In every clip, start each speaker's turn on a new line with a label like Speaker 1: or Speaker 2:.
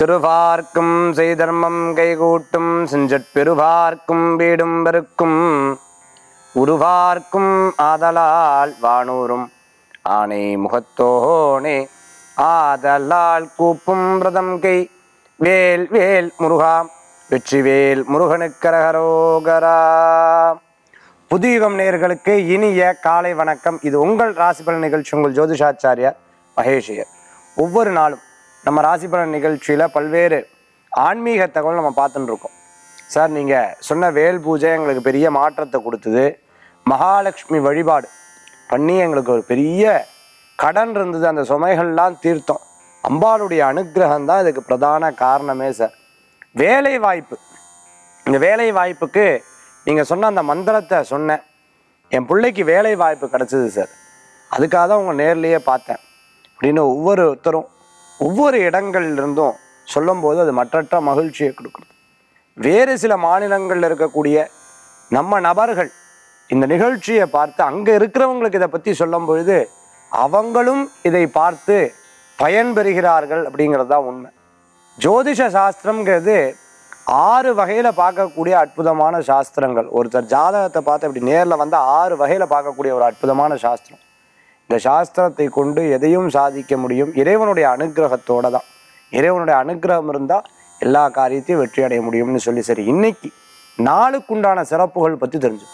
Speaker 1: திருவார்க்கும் செய்தர்மம் கைகூட்டும் செஞ்சற் பெருவார்க்கும் வீடும் பெருக்கும் உருவார்க்கும் ஆதலால் வானூரும் ஆனை முகத்தோனே ஆதலால் கூப்பும் பிரதம் கை வேல் வேல் முருகா வெற்றிவேல் முருகனுக்கரகரோகரா புதியுகம் நேயர்களுக்கு இனிய காலை வணக்கம் இது உங்கள் ராசிபலன் நிகழ்ச்சி உங்கள் ஜோதிஷாச்சாரியார் மகேஷியர் ஒவ்வொரு நாளும் நம்ம ராசிபலன் நிகழ்ச்சியில் பல்வேறு ஆன்மீக தகவல் நம்ம பார்த்துட்டு இருக்கோம் சார் நீங்கள் சொன்ன வேல் பூஜை எங்களுக்கு பெரிய மாற்றத்தை கொடுத்தது மகாலட்சுமி வழிபாடு பண்ணி எங்களுக்கு ஒரு பெரிய கடன் இருந்தது அந்த சுமைகள்லாம் தீர்த்தோம் அம்பாளுடைய அனுக்கிரகம் தான் இதுக்கு பிரதான காரணமே சார் வேலை வாய்ப்பு இந்த வேலை வாய்ப்புக்கு நீங்கள் சொன்ன அந்த மந்திரத்தை சொன்னேன் என் பிள்ளைக்கு வேலை வாய்ப்பு கிடச்சிது சார் அதுக்காக தான் உங்கள் நேர்லேயே பார்த்தேன் அப்படின்னு ஒவ்வொருத்தரும் ஒவ்வொரு இடங்கள்ல இருந்தும் சொல்லும்போது அது மற்றற்ற மகிழ்ச்சியை கொடுக்குறது வேறு சில மாநிலங்களில் இருக்கக்கூடிய நம்ம நபர்கள் இந்த நிகழ்ச்சியை பார்த்து அங்கே இருக்கிறவங்களுக்கு இதை பற்றி சொல்லும் பொழுது அவங்களும் இதை பார்த்து பயன்பெறுகிறார்கள் அப்படிங்கிறது தான் உண்மை ஜோதிஷ சாஸ்திரம்ங்கிறது ஆறு வகையில் பார்க்கக்கூடிய அற்புதமான சாஸ்திரங்கள் ஒருத்தர் ஜாதகத்தை பார்த்து இப்படி நேரில் வந்து ஆறு வகையில் பார்க்கக்கூடிய ஒரு அற்புதமான சாஸ்திரம் இந்த சாஸ்திரத்தை கொண்டு எதையும் சாதிக்க முடியும் இறைவனுடைய அனுக்கிரகத்தோட தான் இறைவனுடைய அனுக்கிரகம் இருந்தால் எல்லா காரியத்தையும் வெற்றி அடைய முடியும்னு சொல்லி சரி இன்னைக்கு நாளுக்குண்டான சிறப்புகள் பற்றி தெரிஞ்சு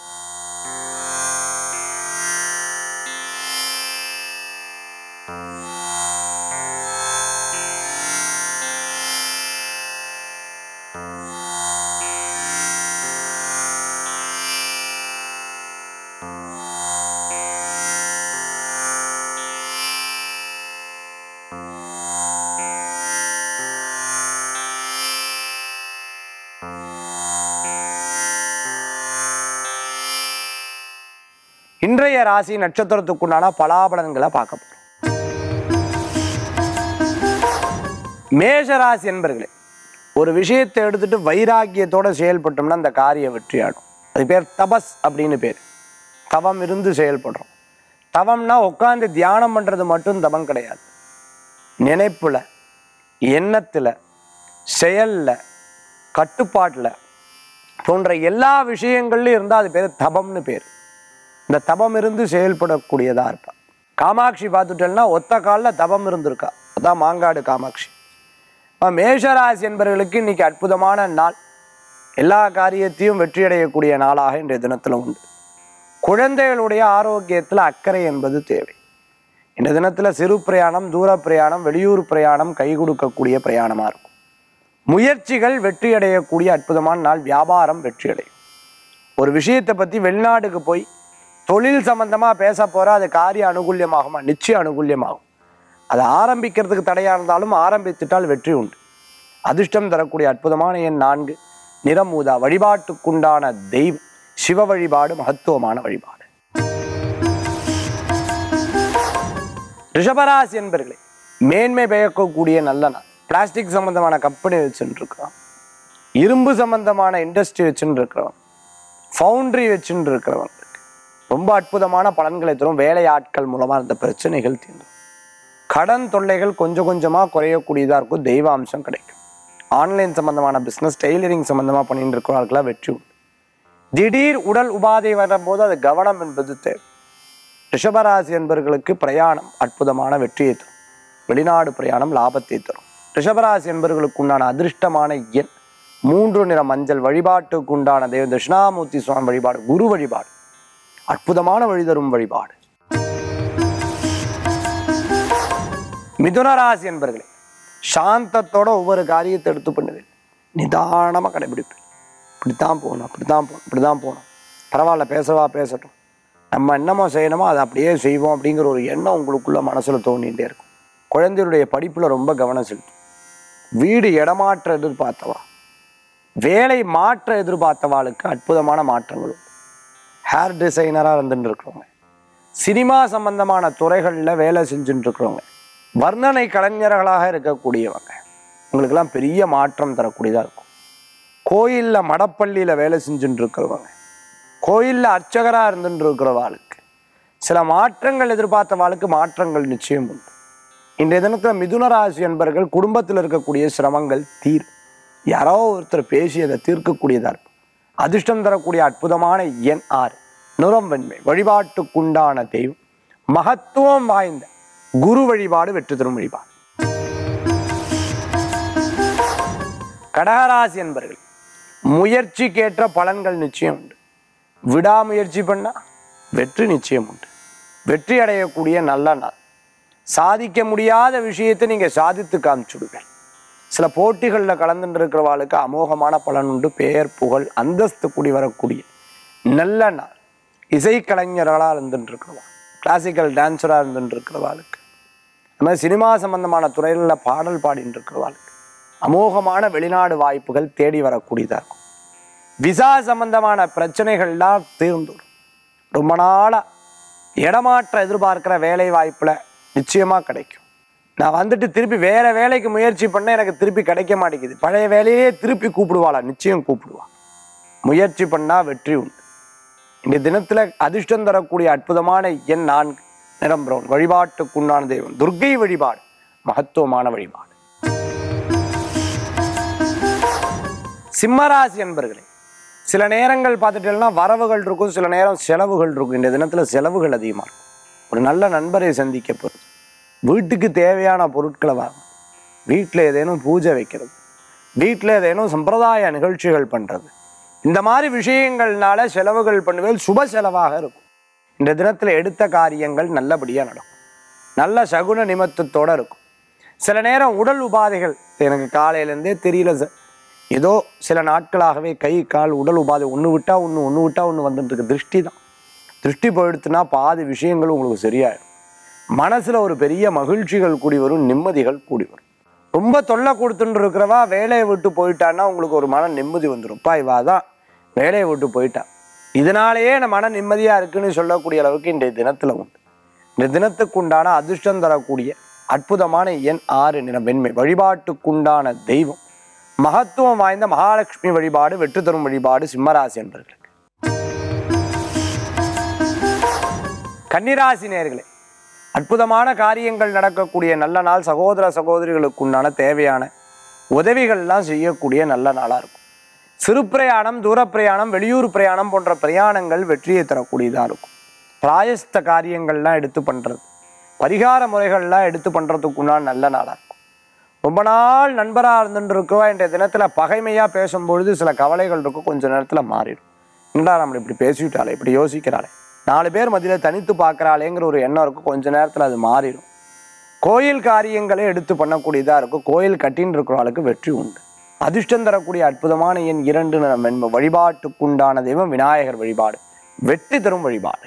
Speaker 1: இன்றைய ராசி நட்சத்திரத்துக்குண்டான பலாபலன்களை பார்க்க போறோம் மேஷ ராசி என்பர்களே ஒரு விஷயத்தை எடுத்துட்டு வைராக்கியத்தோட செயல்பட்டோம்னா அந்த காரியம் வெற்றியாடும் அது பேர் தபஸ் அப்படின்னு பேர் தவம் இருந்து செயல்படுறோம் தவம்னா உட்காந்து தியானம் பண்றது மட்டும் தவம் கிடையாது நினைப்புல எண்ணத்துல செயல்ல கட்டுப்பாட்டுல போன்ற எல்லா விஷயங்கள்லையும் இருந்தால் அது பேர் தபம்னு பேர் இந்த தபம் இருந்து செயல்படக்கூடியதா இருப்பா காமாட்சி பார்த்துட்டேன்னா ஒத்த காலில் தபம் இருந்திருக்கா அதான் மாங்காடு காமாட்சி அப்ப மேஷராசி என்பவர்களுக்கு இன்னைக்கு அற்புதமான நாள் எல்லா காரியத்தையும் வெற்றியடையக்கூடிய நாளாக இன்றைய தினத்தில் உண்டு குழந்தைகளுடைய ஆரோக்கியத்தில் அக்கறை என்பது தேவை இந்த தினத்தில் சிறு பிரயாணம் தூர பிரயாணம் வெளியூர் பிரயாணம் கை கொடுக்கக்கூடிய பிரயாணமாக இருக்கும் முயற்சிகள் வெற்றியடையக்கூடிய அற்புதமான நாள் வியாபாரம் வெற்றியடையும் ஒரு விஷயத்தை பற்றி வெளிநாட்டுக்கு போய் தொழில் சம்பந்தமாக பேச போகிற அது காரிய அனுகூல்யமாகுமா நிச்சயம் அனுகூல்யமாகும் அது ஆரம்பிக்கிறதுக்கு தடையாக இருந்தாலும் ஆரம்பித்துட்டால் வெற்றி உண்டு அதிர்ஷ்டம் தரக்கூடிய அற்புதமான எண் நான்கு நிறமூதா வழிபாட்டுக்குண்டான தெய்வம் சிவ வழிபாடு மகத்துவமான வழிபாடு ரிஷபராசி என்பர்களே மேன்மை பயக்கக்கூடிய நல்ல நாள் பிளாஸ்டிக் சம்பந்தமான கம்பெனி வச்சுட்டு இருக்கிறோம் இரும்பு சம்பந்தமான இண்டஸ்ட்ரி வச்சுட்டு இருக்கிறோம் ஃபவுண்டரி வச்சுட்டு இருக்கிறவங்களுக்கு ரொம்ப அற்புதமான பலன்களை தரும் வேலையாட்கள் மூலமாக அந்த பிரச்சனைகள் தீர்ந்துடும் கடன் தொல்லைகள் கொஞ்சம் கொஞ்சமாக குறையக்கூடியதாக இருக்கும் தெய்வ அம்சம் கிடைக்கும் ஆன்லைன் சம்பந்தமான பிஸ்னஸ் டெய்லரிங் சம்பந்தமாக பண்ணிட்டு இருக்கிறவர்களுக்கெல்லாம் வெற்றி உண்டு திடீர் உடல் உபாதை வரும்போது அது கவனம் என்பது தேவை ரிஷபராசி என்பவர்களுக்கு பிரயாணம் அற்புதமான வெற்றியை தரும் வெளிநாடு பிரயாணம் லாபத்தை தரும் ரிஷபராசி என்பவர்களுக்கு உண்டான அதிர்ஷ்டமான எண் மூன்று நிற மஞ்சள் வழிபாட்டுக்கு உண்டான தேவ தட்சிணாமூர்த்தி சுவாமி வழிபாடு குரு வழிபாடு அற்புதமான வழி தரும் வழிபாடு மிதுனராசி என்பர்களே சாந்தத்தோட ஒவ்வொரு காரியத்தை எடுத்து பண்ணுவேன் நிதானமாக கடைபிடிப்பேன் இப்படித்தான் போகணும் அப்படித்தான் போகணும் இப்படிதான் போகணும் பரவாயில்ல பேசவா பேசட்டும் நம்ம என்னமோ செய்யணுமோ அதை அப்படியே செய்வோம் அப்படிங்கிற ஒரு எண்ணம் உங்களுக்குள்ள மனசில் தோண்டிகிட்டே இருக்கும் குழந்தைகளுடைய படிப்பில் ரொம்ப கவனம் செலுத்தும் வீடு இடமாற்ற எதிர்பார்த்தவா வேலை மாற்ற எதிர்பார்த்தவாளுக்கு அற்புதமான மாற்றங்கள் உண்டு ஹேர் டிசைனராக இருந்துட்டு இருக்கிறவங்க சினிமா சம்பந்தமான துறைகளில் வேலை செஞ்சுட்டு இருக்கிறவங்க வர்ணனை கலைஞர்களாக இருக்கக்கூடியவங்க உங்களுக்கெல்லாம் பெரிய மாற்றம் தரக்கூடியதாக இருக்கும் கோயிலில் மடப்பள்ளியில் வேலை செஞ்சுட்டு இருக்கிறவங்க கோயிலில் அர்ச்சகராக இருந்துட்டு இருக்கிறவாளுக்கு சில மாற்றங்கள் எதிர்பார்த்தவாளுக்கு மாற்றங்கள் நிச்சயம் உண்டு இன்றைய தினத்தில் மிதுன ராசி என்பர்கள் குடும்பத்தில் இருக்கக்கூடிய சிரமங்கள் தீர் யாரோ ஒருத்தர் பேசி அதை தீர்க்கக்கூடியதா இருக்கும் அதிர்ஷ்டம் தரக்கூடிய அற்புதமான எண் ஆறு நிறம் வெண்மை வழிபாட்டுக்குண்டான தெய்வம் மகத்துவம் வாய்ந்த குரு வழிபாடு வெற்றி தரும் வழிபாடு கடகராசி என்பர்கள் முயற்சிக்கேற்ற பலன்கள் நிச்சயம் உண்டு விடாமுயற்சி பண்ணா வெற்றி நிச்சயம் உண்டு வெற்றி அடையக்கூடிய நல்ல நாள் சாதிக்க முடியாத விஷயத்தை நீங்க சாதித்து காமிச்சுடுவேன் சில போட்டிகளில் கலந்துட்டு இருக்கிறவாளுக்கு அமோகமான பலன் உண்டு பெயர் புகழ் அந்தஸ்து கூடி வரக்கூடிய நல்ல நாள் இசைக்கலைஞர்களாக இருந்துட்டு இருக்கிறவா கிளாசிக்கல் டான்ஸராக இருந்துட்டு இருக்கிறவாளுக்கு அது மாதிரி சினிமா சம்பந்தமான துறைகளில் பாடல் பாடிட்டு இருக்கிறவாளுக்கு அமோகமான வெளிநாடு வாய்ப்புகள் தேடி வரக்கூடியதாக இருக்கும் விசா சம்பந்தமான பிரச்சனைகள்லாம் தீர்ந்துடும் ரொம்ப நாளாக இடமாற்றம் எதிர்பார்க்கிற வேலை வாய்ப்பில் நிச்சயமாக கிடைக்கும் நான் வந்துட்டு திருப்பி வேற வேலைக்கு முயற்சி பண்ண எனக்கு திருப்பி கிடைக்க மாட்டேங்குது பழைய வேலையே திருப்பி கூப்பிடுவாளா நிச்சயம் கூப்பிடுவா முயற்சி பண்ணால் வெற்றி உண்டு இந்த தினத்தில் அதிர்ஷ்டம் தரக்கூடிய அற்புதமான எண் நான்கு நிறம் பிரவுன் வழிபாட்டுக்குண்டான தெய்வம் துர்க்கை வழிபாடு மகத்துவமான வழிபாடு சிம்மராசி என்பர்களே சில நேரங்கள் பார்த்துட்டேன்னா வரவுகள் இருக்கும் சில நேரம் செலவுகள் இருக்கும் இந்த தினத்தில் செலவுகள் அதிகமாக இருக்கும் ஒரு நல்ல நண்பரை சந்திக்க போகிறது வீட்டுக்கு தேவையான பொருட்களை வாங்க வீட்டில் ஏதேனும் பூஜை வைக்கிறது வீட்டில் ஏதேனும் சம்பிரதாய நிகழ்ச்சிகள் பண்ணுறது இந்த மாதிரி விஷயங்கள்னால செலவுகள் பண்ணுவது சுப செலவாக இருக்கும் இந்த தினத்தில் எடுத்த காரியங்கள் நல்லபடியாக நடக்கும் நல்ல சகுன நிமித்தத்தோடு இருக்கும் சில நேரம் உடல் உபாதைகள் எனக்கு காலையிலேருந்தே தெரியல சார் ஏதோ சில நாட்களாகவே கை கால் உடல் உபாதை ஒன்று விட்டா ஒன்று ஒன்று விட்டா ஒன்று வந்துட்டு இருக்கு திருஷ்டி தான் திருஷ்டி போயிடுத்துனா பாதி விஷயங்கள் உங்களுக்கு சரியாயிடும் மனசில் ஒரு பெரிய மகிழ்ச்சிகள் கூடி வரும் நிம்மதிகள் கூடி வரும் ரொம்ப தொல்லை கொடுத்துட்டு இருக்கிறவா வேலையை விட்டு போயிட்டான்னா உங்களுக்கு ஒரு மன நிம்மதி வந்துடும் பா இவா தான் வேலையை விட்டு போயிட்டா இதனாலேயே நான் மன நிம்மதியாக இருக்குன்னு சொல்லக்கூடிய அளவுக்கு இன்றைய தினத்தில் உண்டு இந்த தினத்துக்கு உண்டான அதிர்ஷ்டம் தரக்கூடிய அற்புதமான எண் ஆறு நிறம் வெண்மை வழிபாட்டுக்குண்டான தெய்வம் மகத்துவம் வாய்ந்த மகாலட்சுமி வழிபாடு வெற்றி தரும் வழிபாடு சிம்மராசி என்பர்களுக்கு கன்னிராசி நேர்களே அற்புதமான காரியங்கள் நடக்கக்கூடிய நல்ல நாள் சகோதர சகோதரிகளுக்கு உண்டான தேவையான உதவிகள்லாம் செய்யக்கூடிய நல்ல நாளாக இருக்கும் சிறு பிரயாணம் தூர பிரயாணம் வெளியூர் பிரயாணம் போன்ற பிரயாணங்கள் வெற்றியை தரக்கூடியதாக இருக்கும் பிராயஸ்த காரியங்கள்லாம் எடுத்து பண்ணுறது பரிகார முறைகள்லாம் எடுத்து பண்ணுறதுக்கு உண்டான நல்ல நாளாக இருக்கும் ரொம்ப நாள் நண்பராக இருந்துட்டு இருக்கவா இன்றைய தினத்தில் பகைமையாக பேசும்பொழுது சில கவலைகள் இருக்கும் கொஞ்ச நேரத்தில் மாறிடும் என்னடா நம்ம இப்படி பேசிவிட்டாலே இப்படி யோசிக்கிறாளே நாலு பேர் மத்தியில் தனித்து பார்க்குறாளேங்கிற ஒரு எண்ணம் இருக்கும் கொஞ்ச நேரத்தில் அது மாறிடும் கோயில் காரியங்களை எடுத்து பண்ணக்கூடியதாக இருக்கும் கோயில் கட்டின்னு இருக்கிறவளுக்கு வெற்றி உண்டு அதிர்ஷ்டம் தரக்கூடிய அற்புதமான எண் இரண்டு நிறம் வெண்மை வழிபாட்டுக்குண்டான தெய்வம் விநாயகர் வழிபாடு வெற்றி தரும் வழிபாடு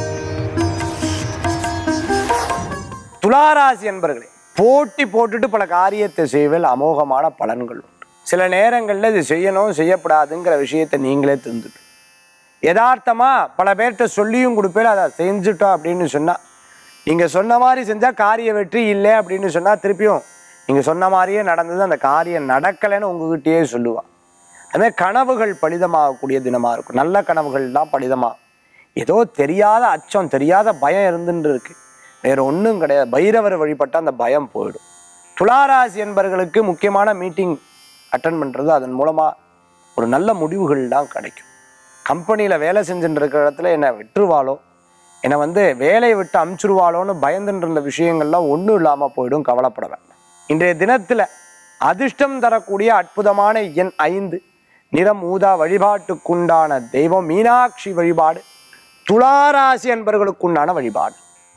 Speaker 1: துளாராசி என்பர்களே போட்டி போட்டுட்டு பல காரியத்தை செய்வதில் அமோகமான பலன்கள் உண்டு சில நேரங்களில் இது செய்யணும் செய்யப்படாதுங்கிற விஷயத்தை நீங்களே தெரிஞ்சுட்டு யதார்த்தமா பல பேர்கிட்ட சொல்லியும் கொடுப்பேன் அதை செஞ்சுட்டோம் அப்படின்னு சொன்னா நீங்க சொன்ன மாதிரி செஞ்சா காரிய வெற்றி இல்லை அப்படின்னு சொன்னா திருப்பியும் நீங்க சொன்ன மாதிரியே நடந்தது அந்த காரியம் நடக்கலைன்னு உங்ககிட்டயே சொல்லுவா அதுமாதிரி கனவுகள் பலிதமாகக்கூடிய தினமா இருக்கும் நல்ல கனவுகள்லாம் பலிதமா ஏதோ தெரியாத அச்சம் தெரியாத பயம் இருந்துட்டு இருக்கு வேற ஒன்றும் கிடையாது பைரவர் வழிபட்டா அந்த பயம் போயிடும் துளாராசி என்பவர்களுக்கு முக்கியமான மீட்டிங் அட்டன் பண்றது அதன் மூலமா ஒரு நல்ல முடிவுகள்லாம் கிடைக்கும் கம்பெனியில் வேலை செஞ்சுட்டு இருக்கிற இடத்துல என்னை விட்டுருவாளோ என்னை வந்து வேலையை விட்டு அமுச்சிருவாளோன்னு பயந்துட்டு இருந்த விஷயங்கள்லாம் ஒன்றும் இல்லாமல் போயிடும் கவலைப்பட வேண்டாம் இன்றைய தினத்தில் அதிர்ஷ்டம் தரக்கூடிய அற்புதமான எண் ஐந்து நிறம் ஊதா வழிபாட்டுக்குண்டான தெய்வம் மீனாட்சி வழிபாடு துளாராசி என்பவர்களுக்குண்டான வழிபாடு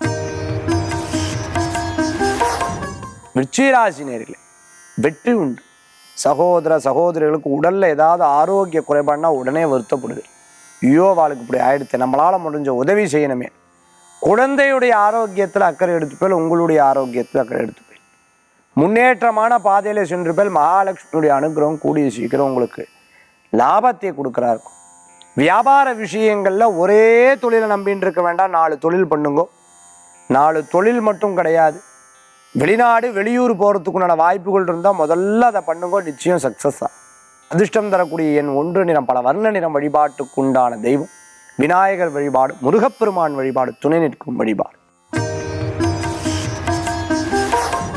Speaker 1: விருச்சிகராசி நேர்களே வெற்றி உண்டு சகோதர சகோதரிகளுக்கு உடல்ல ஏதாவது ஆரோக்கிய குறைபாடுனா உடனே வருத்தப்படுது ஐயோ அவளுக்கு இப்படி ஆயிடுத்து நம்மளால முடிஞ்ச உதவி செய்யணுமே குழந்தையுடைய ஆரோக்கியத்தில் அக்கறை எடுத்துப்பேல் உங்களுடைய ஆரோக்கியத்தில் அக்கறை எடுத்துப்பேல் முன்னேற்றமான பாதையில் சென்றுப்பேல் மகாலட்சுமியுடைய அனுகிரகம் கூடிய சீக்கிரம் உங்களுக்கு லாபத்தை கொடுக்குறா இருக்கும் வியாபார விஷயங்கள்ல ஒரே தொழிலை நம்பின்னு இருக்க வேண்டாம் நாலு தொழில் பண்ணுங்க நாலு தொழில் மட்டும் கிடையாது வெளிநாடு வெளியூர் போகிறதுக்குண்டான வாய்ப்புகள் இருந்தால் முதல்ல அதை பண்ணுங்க நிச்சயம் சக்ஸஸ் ஆகும் அதிர்ஷ்டம் தரக்கூடிய எண் ஒன்று நிறம் பல வர்ண நிறம் வழிபாட்டுக்குண்டான தெய்வம் விநாயகர் வழிபாடு முருகப்பெருமான் வழிபாடு துணை நிற்கும் வழிபாடு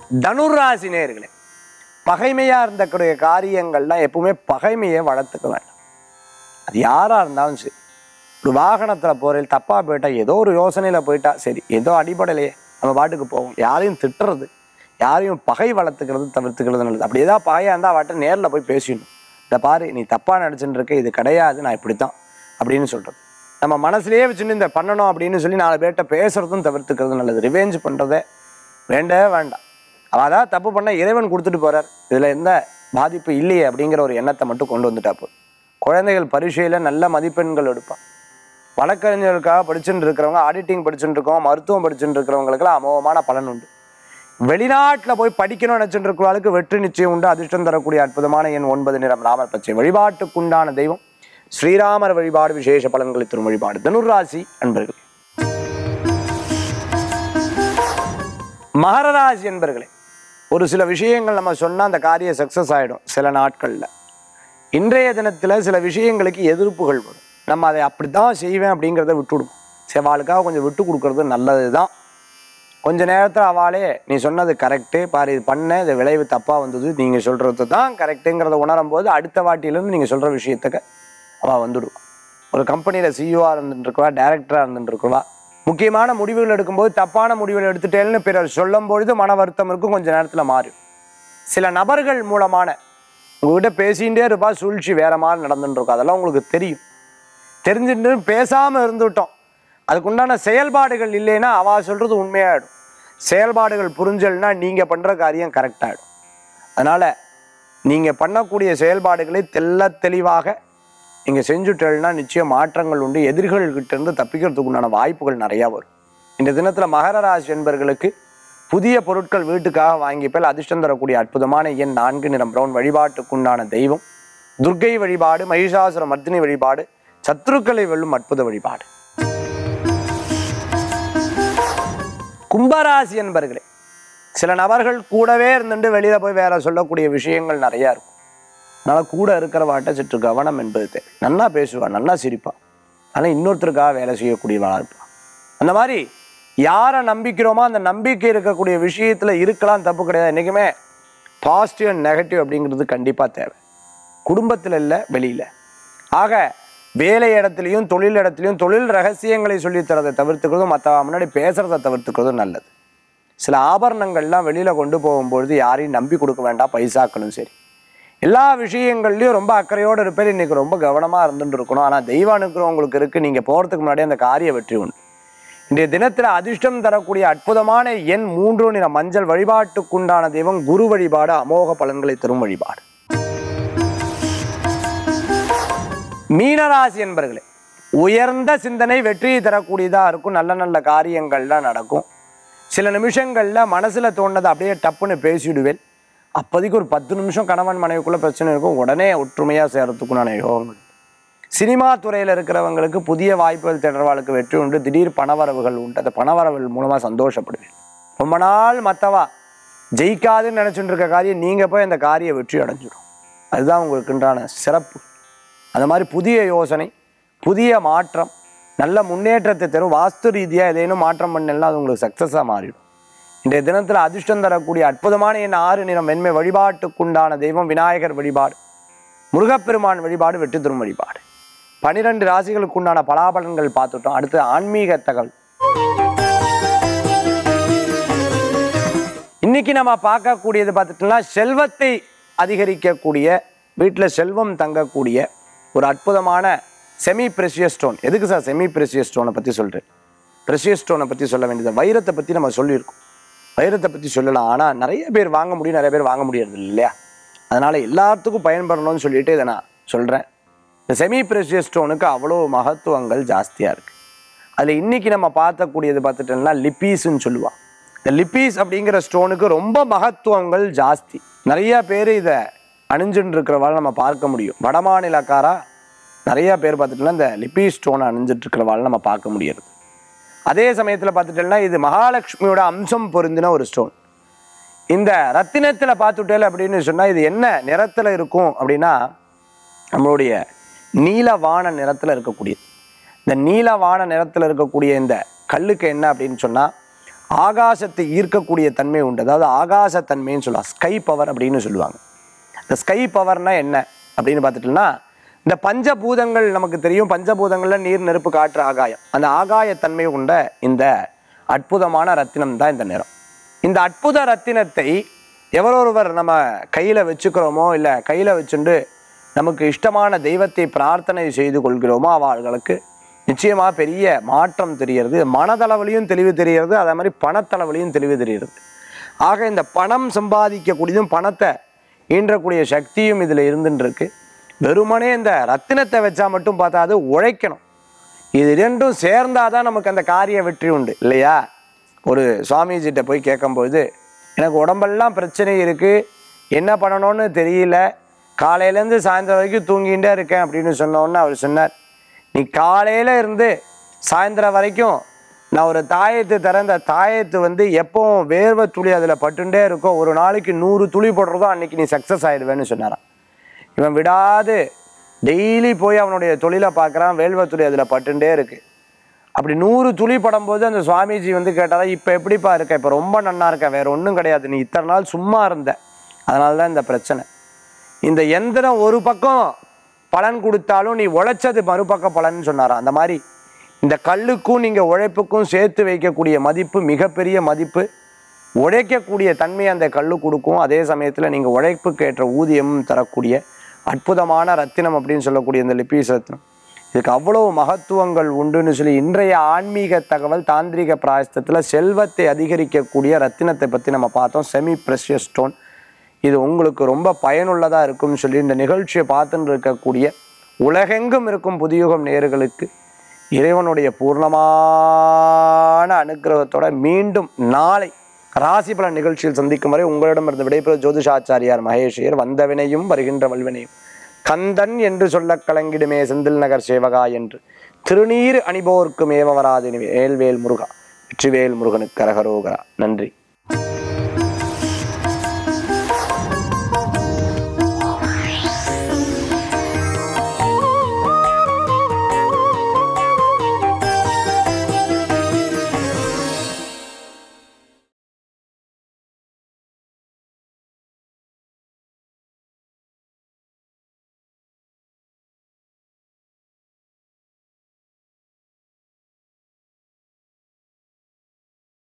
Speaker 1: தனுராசி நேர்களே பகைமையாக இருந்தக்கூடிய காரியங்கள்லாம் எப்பவுமே பகைமையை வளர்த்துக்க வேண்டாம் அது யாராக இருந்தாலும் சரி ஒரு வாகனத்தில் போகிறேன் தப்பாக போயிட்டா ஏதோ ஒரு யோசனையில் போயிட்டா சரி ஏதோ அடிப்படையிலேயே நம்ம பாட்டுக்கு போவோம் யாரையும் திட்டுறது யாரையும் பகை வளர்த்துக்கிறது தவிர்த்துக்கிறது நல்லது அப்படி ஏதாவது பகையாக இருந்தால் அவட்ட நேரில் போய் பேசிடணும் இந்த பாரு நீ தப்பாக நடிச்சுட்டு இருக்க இது கிடையாது நான் இப்படி தான் அப்படின்னு சொல்கிறது நம்ம மனசுலயே வச்சுன்னு இந்த பண்ணணும் அப்படின்னு சொல்லி நாலு பேர்கிட்ட பேசுறதும் தவிர்த்துக்கிறது நல்லது ரிவெஞ்ச் பண்ணுறதே வேண்டவே வேண்டாம் அவள் அதான் தப்பு பண்ண இறைவன் கொடுத்துட்டு போறார் இதில் எந்த பாதிப்பு இல்லையே அப்படிங்கிற ஒரு எண்ணத்தை மட்டும் கொண்டு வந்துட்டா போதும் குழந்தைகள் பரீட்சையில் நல்ல மதிப்பெண்கள் எடுப்பான் வழக்கறிஞர்களுக்காக படிச்சுட்டு இருக்கிறவங்க ஆடிட்டிங் படிச்சுட்டு இருக்கவங்க மருத்துவம் படிச்சுட்டு இருக்கிறவங்களுக்குலாம் அமோகமான பலன் உண்டு வெளிநாட்டில் போய் படிக்கணும்னு நினச்சிட்டு இருக்கிறவங்களுக்கு வெற்றி நிச்சயம் உண்டு அதிர்ஷ்டம் தரக்கூடிய அற்புதமான எண் ஒன்பது நிறம் ராமர் பச்சை வழிபாட்டுக்குண்டான தெய்வம் ஸ்ரீராமர் வழிபாடு விசேஷ பலன்களை தரும் வழிபாடு தனுராசி அன்பர்களே மகர ராசி என்பர்களே ஒரு சில விஷயங்கள் நம்ம சொன்னால் அந்த காரியம் சக்ஸஸ் ஆகிடும் சில நாட்களில் இன்றைய தினத்தில் சில விஷயங்களுக்கு எதிர்ப்புகள் வரும் நம்ம அதை அப்படி தான் செய்வேன் அப்படிங்கிறத விட்டுவிடும் செவாளுக்காக கொஞ்சம் விட்டு கொடுக்கறது நல்லது தான் கொஞ்ச நேரத்தில் அவளே நீ சொன்னது கரெக்டு பாரு இது பண்ண இந்த விளைவு தப்பாக வந்தது நீங்கள் சொல்கிறது தான் கரெக்டுங்கிறத உணரும் போது அடுத்த வாட்டியிலேருந்து நீங்கள் சொல்கிற விஷயத்துக்கு அவள் வந்துடுவான் ஒரு கம்பெனியில் சிஇஓவாக இருந்துட்டுருக்குவா டேரக்டராக இருந்துட்டுருக்குவா முக்கியமான முடிவுகள் எடுக்கும்போது தப்பான முடிவுகள் எடுத்துட்டேன்னு பிறர் சொல்லும் பொழுது மன வருத்தம் இருக்கும் கொஞ்ச நேரத்தில் மாறும் சில நபர்கள் மூலமான உங்ககிட்ட பேசிகிட்டே இருப்பா சூழ்ச்சி வேற மாதிரி நடந்துட்டு இருக்கும் அதெல்லாம் உங்களுக்கு தெரியும் தெரிஞ்சுட்டு பேசாமல் இருந்துவிட்டோம் அதுக்குண்டான செயல்பாடுகள் இல்லைன்னா அவ சொல்கிறது உண்மையாயிடும் செயல்பாடுகள் புரிஞ்சல்னா நீங்கள் பண்ணுற காரியம் கரெக்டாகிடும் அதனால் நீங்கள் பண்ணக்கூடிய செயல்பாடுகளை தெள்ள தெளிவாக நீங்கள் செஞ்சுட்டேன்னா நிச்சயம் மாற்றங்கள் உண்டு எதிரிகள்கிட்ட இருந்து தப்பிக்கிறதுக்கு உண்டான வாய்ப்புகள் நிறையா வரும் இந்த தினத்தில் மகர ராசி என்பர்களுக்கு புதிய பொருட்கள் வீட்டுக்காக வாங்கிப்பேல் அதிர்ஷ்டம் தரக்கூடிய அற்புதமான எண் நான்கு நிறம் பிரவுன் வழிபாட்டுக்குண்டான தெய்வம் துர்க்கை வழிபாடு மகிஷாசுர மர்த்தினி வழிபாடு சத்துருக்களை வெல்லும் அற்புத வழிபாடு கும்பராசி என்பர்களே சில நபர்கள் கூடவே இருந்துட்டு வெளியில போய் வேற சொல்லக்கூடிய விஷயங்கள் நிறைய இருக்கும் அதனால கூட இருக்கிறவாட்ட சற்று கவனம் என்பது தேவை நல்லா பேசுவா நல்லா சிரிப்பா ஆனால் இன்னொருத்தருக்காக வேலை செய்யக்கூடியவளா இருப்பா அந்த மாதிரி யாரை நம்பிக்கிறோமோ அந்த நம்பிக்கை இருக்கக்கூடிய விஷயத்துல இருக்கலாம் தப்பு கிடையாது என்றைக்குமே பாசிட்டிவ் அண்ட் நெகட்டிவ் அப்படிங்கிறது கண்டிப்பாக தேவை குடும்பத்தில் இல்லை வெளியில் ஆக வேலை இடத்துலையும் தொழில் இடத்துலையும் தொழில் ரகசியங்களை சொல்லித் தரதை தவிர்த்துக்கிறதும் மற்ற முன்னாடி பேசுறதை தவிர்த்துக்கிறதும் நல்லது சில ஆபரணங்கள்லாம் வெளியில் கொண்டு போகும்பொழுது யாரையும் நம்பி கொடுக்க வேண்டாம் பைசாக்களும் சரி எல்லா விஷயங்கள்லையும் ரொம்ப அக்கறையோடு இருப்பேன் இன்னைக்கு ரொம்ப கவனமாக இருந்துட்டு இருக்கணும் ஆனால் தெய்வ அனுக்கிறம் உங்களுக்கு இருக்குது நீங்கள் போகிறதுக்கு முன்னாடி அந்த காரிய வெற்றி உண்டு இன்றைய தினத்தில் அதிர்ஷ்டம் தரக்கூடிய அற்புதமான எண் மூன்று நிற மஞ்சள் வழிபாட்டுக்குண்டான தெய்வம் குரு வழிபாடு அமோக பலன்களை தரும் வழிபாடு மீனராசி என்பர்களே உயர்ந்த சிந்தனை வெற்றியை தரக்கூடியதாக இருக்கும் நல்ல நல்ல காரியங்கள்லாம் நடக்கும் சில நிமிஷங்களில் மனசில் தோணுனதை அப்படியே டப்புன்னு பேசிவிடுவேன் அப்போதைக்கு ஒரு பத்து நிமிஷம் கணவன் மனைவிக்குள்ள பிரச்சனை இருக்கும் உடனே ஒற்றுமையாக சேரத்துக்குண்டான யோகங்கள் சினிமா துறையில் இருக்கிறவங்களுக்கு புதிய வாய்ப்புகள் தேடுறவாளுக்கு வெற்றி உண்டு திடீர் பணவரவுகள் உண்டு அந்த பணவரவுகள் மூலமாக சந்தோஷப்படுவேன் ரொம்ப நாள் மற்றவா ஜெயிக்காதுன்னு நினச்சிட்டு இருக்க காரியம் நீங்கள் போய் அந்த காரியம் வெற்றி அடைஞ்சிடும் அதுதான் உங்களுக்குண்டான சிறப்பு அந்த மாதிரி புதிய யோசனை புதிய மாற்றம் நல்ல முன்னேற்றத்தை தரும் வாஸ்து ரீதியாக ஏதேனும் மாற்றம் பண்ணலாம் அது உங்களுக்கு சக்ஸஸாக மாறிடும் இன்றைய தினத்தில் அதிர்ஷ்டம் தரக்கூடிய அற்புதமான என் ஆறு நிறம் மென்மை வழிபாட்டுக்குண்டான தெய்வம் விநாயகர் வழிபாடு முருகப்பெருமான் வழிபாடு வெற்றி தரும் வழிபாடு பனிரெண்டு ராசிகளுக்குண்டான பலாபலன்கள் பார்த்துட்டோம் அடுத்து ஆன்மீக தகவல் இன்னைக்கு நம்ம பார்க்கக்கூடியது பார்த்துட்டோம்னா செல்வத்தை அதிகரிக்கக்கூடிய வீட்டில் செல்வம் தங்கக்கூடிய ஒரு அற்புதமான செமி ப்ரெஷியஸ் ஸ்டோன் எதுக்கு சார் செமி ப்ரெஷியஸ் ஸ்டோனை பற்றி சொல்கிறேன் ப்ரெஷியஸ் ஸ்டோனை பற்றி சொல்ல வேண்டியது வைரத்தை பற்றி நம்ம சொல்லியிருக்கோம் வைரத்தை பற்றி சொல்லலாம் ஆனால் நிறைய பேர் வாங்க முடியும் நிறைய பேர் வாங்க முடியறது இல்லையா அதனால் எல்லாத்துக்கும் பயன்படணும்னு சொல்லிட்டு இதை நான் சொல்கிறேன் இந்த செமி ப்ரெஷியஸ் ஸ்டோனுக்கு அவ்வளோ மகத்துவங்கள் ஜாஸ்தியாக இருக்குது அதில் இன்னைக்கு நம்ம பார்க்கக்கூடியது பார்த்துட்டோம்னா லிப்பீஸ்ன்னு சொல்லுவாள் இந்த லிப்பீஸ் அப்படிங்கிற ஸ்டோனுக்கு ரொம்ப மகத்துவங்கள் ஜாஸ்தி நிறைய பேர் இதை அணிஞ்சுட்டு இருக்கிறவாள் நம்ம பார்க்க முடியும் வடமாநிலக்காரா நிறைய பேர் பார்த்துட்டோம்னா இந்த லிப்பீஸ் ஸ்டோனை அணிஞ்சிட்டு இருக்கிறவாள் நம்ம பார்க்க முடியாது அதே சமயத்தில் பார்த்துட்டோம்னா இது மகாலட்சுமியோட அம்சம் பொருந்தின ஒரு ஸ்டோன் இந்த ரத்தினத்தில் பார்த்துட்டேல் அப்படின்னு சொன்னால் இது என்ன நிறத்தில் இருக்கும் அப்படின்னா நம்மளுடைய நீலவான நிறத்தில் இருக்கக்கூடியது இந்த நீலவான நிறத்தில் இருக்கக்கூடிய இந்த கல்லுக்கு என்ன அப்படின்னு சொன்னால் ஆகாசத்தை ஈர்க்கக்கூடிய தன்மை உண்டு அதாவது ஆகாசத்தன்மைன்னு சொல்லலாம் ஸ்கை பவர் அப்படின்னு சொல்லுவாங்க இந்த ஸ்கை பவர்னா என்ன அப்படின்னு பார்த்துட்டோம்னா இந்த பஞ்சபூதங்கள் நமக்கு தெரியும் பஞ்சபூதங்களில் நீர் நெருப்பு காற்று ஆகாயம் அந்த ஆகாயத்தன்மை கொண்ட இந்த அற்புதமான ரத்தினம் தான் இந்த நிறம் இந்த அற்புத ரத்தினத்தை எவரொருவர் நம்ம கையில் வச்சுக்கிறோமோ இல்லை கையில் வச்சுண்டு நமக்கு இஷ்டமான தெய்வத்தை பிரார்த்தனை செய்து கொள்கிறோமோ அவர்களுக்கு நிச்சயமாக பெரிய மாற்றம் தெரிகிறது மனதளவிலையும் தெளிவு தெரிகிறது அதே மாதிரி பணத்தளவிலையும் தெளிவு தெரிகிறது ஆக இந்த பணம் சம்பாதிக்கக்கூடியதும் பணத்தை ஈன்றக்கூடிய சக்தியும் இதில் இருந்துட்டு இருக்கு வெறுமனே இந்த ரத்தினத்தை வச்சா மட்டும் பார்த்தா அது உழைக்கணும் இது ரெண்டும் சேர்ந்தாதான் நமக்கு அந்த காரிய வெற்றி உண்டு இல்லையா ஒரு சுவாமிஜிட்ட போய் கேட்கும்போது எனக்கு உடம்பெல்லாம் பிரச்சனை இருக்குது என்ன பண்ணணும்னு தெரியல காலையிலேருந்து சாயந்தரம் வரைக்கும் தூங்கிகிட்டே இருக்கேன் அப்படின்னு சொன்னோன்னே அவர் சொன்னார் நீ காலையில் இருந்து சாயந்தரம் வரைக்கும் நான் ஒரு தாயத்து தரேன் அந்த தாயத்து வந்து எப்பவும் வேர்வை துளி அதில் பட்டுண்டே இருக்கும் ஒரு நாளைக்கு நூறு துளி போடுறதோ அன்னைக்கு நீ சக்ஸஸ் ஆயிடுவேன்னு சொன்னாராம் இவன் விடாது டெய்லி போய் அவனுடைய தொழிலை பார்க்குறான் வேல்வை துளி அதில் பட்டுண்டே இருக்கு அப்படி நூறு துளி படும்போது அந்த சுவாமிஜி வந்து கேட்டாரா இப்போ எப்படிப்பா இருக்க இப்போ ரொம்ப நன்னா இருக்க வேற ஒன்றும் கிடையாது நீ இத்தனை நாள் சும்மா இருந்த அதனால தான் இந்த பிரச்சனை இந்த எந்திரம் ஒரு பக்கம் பலன் கொடுத்தாலும் நீ உழைச்சது மறுபக்கம் பலன் சொன்னாராம் அந்த மாதிரி இந்த கல்லுக்கும் நீங்கள் உழைப்புக்கும் சேர்த்து வைக்கக்கூடிய மதிப்பு மிகப்பெரிய மதிப்பு உழைக்கக்கூடிய தன்மை அந்த கல்லு கொடுக்கும் அதே சமயத்தில் நீங்கள் உழைப்புக்கு ஏற்ற ஊதியமும் தரக்கூடிய அற்புதமான ரத்தினம் அப்படின்னு சொல்லக்கூடிய இந்த லிப்பீஸ் ரத்தினம் இதுக்கு அவ்வளவு மகத்துவங்கள் உண்டுன்னு சொல்லி இன்றைய ஆன்மீக தகவல் தாந்திரிக பிராயசத்தில் செல்வத்தை அதிகரிக்கக்கூடிய ரத்தினத்தை பற்றி நம்ம பார்த்தோம் செமி ப்ரெஷியஸ் ஸ்டோன் இது உங்களுக்கு ரொம்ப பயனுள்ளதாக இருக்கும்னு சொல்லி இந்த நிகழ்ச்சியை பார்த்துன்னு இருக்கக்கூடிய உலகெங்கும் இருக்கும் புதியுகம் நேயர்களுக்கு இறைவனுடைய பூர்ணமான அனுக்கிரகத்தோட மீண்டும் நாளை ராசி பலன் நிகழ்ச்சியில் சந்திக்கும் வரை உங்களிடமிருந்து விடைபெறும் ஜோதிஷாச்சாரியார் மகேஷியர் வந்தவினையும் வருகின்ற வல்வினையும் கந்தன் என்று சொல்லக் கலங்கிடுமே செந்தில் நகர் சேவகா என்று திருநீர் அணிபோர்க்கு மேவ வராது வேல்வேல் முருகா வெற்றிவேல் முருகனுக்கு கரகரோகரா நன்றி